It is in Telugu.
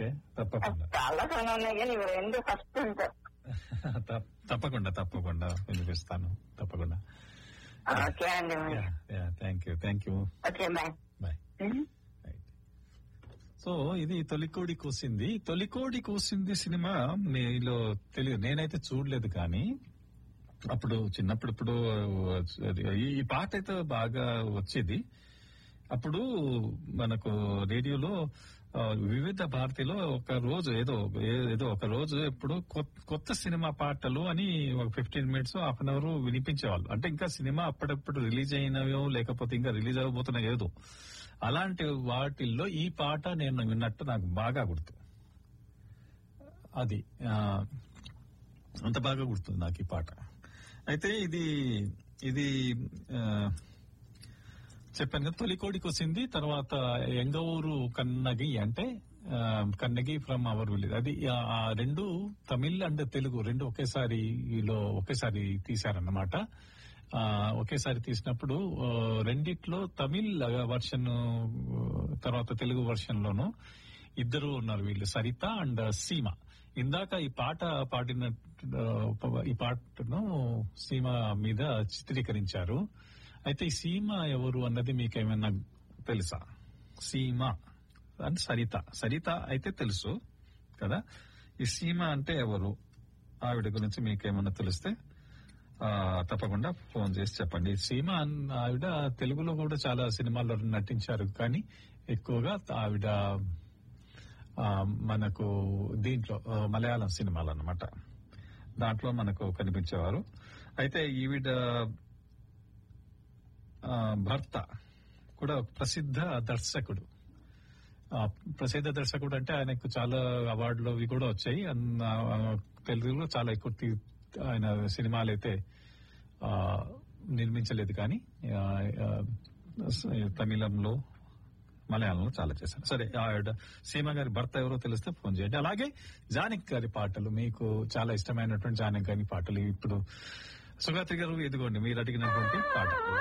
ఓకే తప్పకుండా చాలా చాలా ఉన్నాయి కానీ ఇవి రెండు ఫస్ట్ ఉంటారు తప్- తప్పకుండా తప్పకుండా వినిపిస్తాను తప్పకుండా ఓకే అండి thank you thank you okay bye bye so ఇది తొలికోడి కూసింది తొలికోడి కూసింది సినిమా మీలో తెలియదు నేనైతే చూడలేదు కానీ అప్పుడు చిన్నప్పుడు ఇప్పుడు అది- ఈ- ఈ పాట అయితే బాగా వచ్చేది అప్పుడు మనకు రేడియోలో ఆ, వివిధ భారతిలో ఒక రోజు ఏదో ఏ- ఏదో ఒక రోజు ఎప్పుడు కొత్త- కొత్త సినిమా పాటలు అని ఒక fifteen minutes half an hour వినిపించేవాళ్ళు అంటే ఇంకా సినిమా అప్పుడప్పుడు రిలీజ్ అయినవో లేకపోతే ఇంకా రిలీజ్ అవ్వబోతున్నాయో ఏదో అలాంటి వాటిల్లో ఈ పాట నేను విన్నట్టు నాకు బాగా గుర్తు అది ఆ, అంత బాగా గుర్తుంది నాకు ఈ పాట అయితే ఇది ఇది ఆ, చెప్పాను కదా తొలికోడికి వచ్చింది తర్వాత ఎంగవూరు కన్నగి అంటే ఆ, కన్నగి ఫ్రమ్ అవర్ విలేజ్ అది ఆ- ఆ రెండు తమిళ్ అండ్ తెలుగు రెండు ఒకేసారి లో ఒకేసారి తీశారన్నమాట ఆ, ఒకేసారి తీసినప్పుడు ఆ, రెండిట్లో తమిళ్ వర్షన్ తర్వాత తెలుగు వర్షన్ లోను ఇద్దరు ఉన్నారు వీళ్ళు సరిత అండ్ సీమ ఇందాక ఈ పాట పాడిన ఆ, ఈ పాటను సీమ మీద చిత్రీకరించారు అయితే ఈ సీమ ఎవరు అన్నది మీకేమైనా తెలుసా సీమ అండ్ సరిత సరిత అయితే తెలుసు కదా ఈ సీమ అంటే ఎవరు ఆవిడ గురించి మీకేమైనా తెలిస్తే ఆ, తప్పకుండా ఫోన్ చేసి చెప్పండి సీమ అన్న ఆవిడ తెలుగులో కూడా చాలా సినిమాల్లో నటించారు కానీ ఎక్కువగా ఆవిడ ఆ, మనకు దీంట్లో ఆ, మలయాళం సినిమాలు అన్నమాట దాంట్లో మనకు కనిపించేవారు అయితే ఈవిడ ఆ, భర్త కూడా ఒక ప్రసిద్ధ దర్శకుడు ఆ, ప్రసిద్ధ దర్శకుడు అంటే ఆయనకు చాలా అవార్డులు అవి కూడా వచ్చాయి అన్న, ఆ, తెలుగులో చాలా ఎక్కువ తీ- ఆయన సినిమాలు అయితే ఆ, నిర్మించలేదు కానీ ఆ, ఆ, స- తమిళంలో మలయాళంలో చాలా చేశారు సరే ఆవిడ సీమ గారి భర్త ఎవరో తెలిస్తే ఫోన్ చేయండి అలాగే జానక్ గారి పాటలు మీకు చాలా ఇష్టమైనటువంటి జానక్ గారి పాటలు ఇప్పుడు సుగాత్రి గారు ఇదిగోండి మీరు అడిగినటువంటి పాట